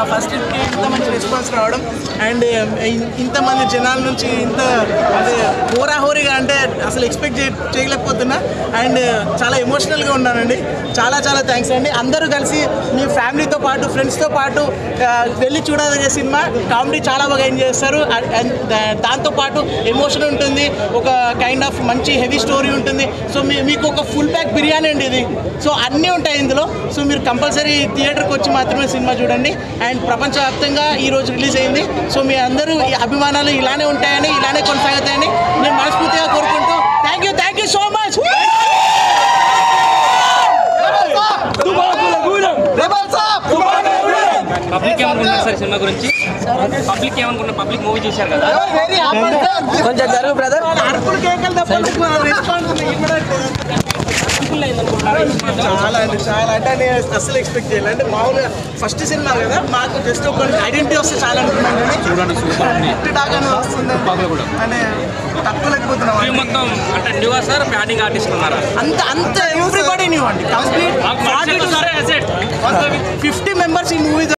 నా ఫస్ట్ కి ఇంత మంచి రెస్పాన్స్ రావడం అండ్ ఇంతమంది జనాల నుంచి ఇంత అంటే హోరాహోరీగా అంటే అసలు ఎక్స్పెక్ట్ చే చేయలేకపోతున్నా అండ్ చాలా ఎమోషనల్గా ఉన్నానండి చాలా చాలా థ్యాంక్స్ అండి అందరూ కలిసి మీ ఫ్యామిలీతో పాటు ఫ్రెండ్స్తో పాటు ఆ, వెళ్ళి చూడదగే సినిమా కామెడీ చాలా బాగా ఎంజాయ్ చేస్తారు అండ్- అండ్ దా- దాంతోపాటు ఎమోషన్ ఉంటుంది ఒక కైండ్ ఆఫ్ మంచి హెవీ స్టోరీ ఉంటుంది సో మీ మీకు ఒక ఫుల్ ప్యాక్ బిర్యానీ అండి ఇది సో అన్నీ ఉంటాయి ఇందులో సో మీరు కంపల్సరీ థియేటర్కి వచ్చి మాత్రమే సినిమా చూడండి అండ్ ప్రపంచవ్యాప్తంగా ఈ రోజు రిలీజ్ అయింది సో మీ అందరూ ఈ అభిమానాలు ఇలానే ఉంటాయని ఇలానే కొనసాగుతాయని నేను మనస్ఫూర్తిగా కోరుకుంటూ thank you thank you so much public ఏమనుకుంటున్నారు సార్ సినిమా గురించి పబ్లిక్ ఏమనుకుంటున్నారు పబ్లిక్ మూవీ చూశారు కదా కొంచెం జరుగు బ్రదర్ అరుపులు కేకలు తప్ప రెస్పాన్స్ చాలా అండి చాలా అంటే నేను అసలు ఎక్స్పెక్ట్ చేయాలి అంటే మామూలుగా ఫస్ట్ సినిమా కదా మాకు జస్ట్ ఒక ఐడెంటిటీ వస్తే చాలా అనుకున్నాం కానీ చూడండి సూపర్ ఉంది హిట్ టాక్ అని వస్తుంది అంటే తక్కువ లేకపోతున్నాం ఫిల్మ్ మొత్తం అంటే న్యూ సార్ బ్యాటింగ్ ఆర్టిస్ట్ ఉన్నారా అంత అంత ఎవ్రీబడి న్యూ అండి కంప్లీట్ ఫిఫ్టీ మెంబర్స్ ఈ మూవీ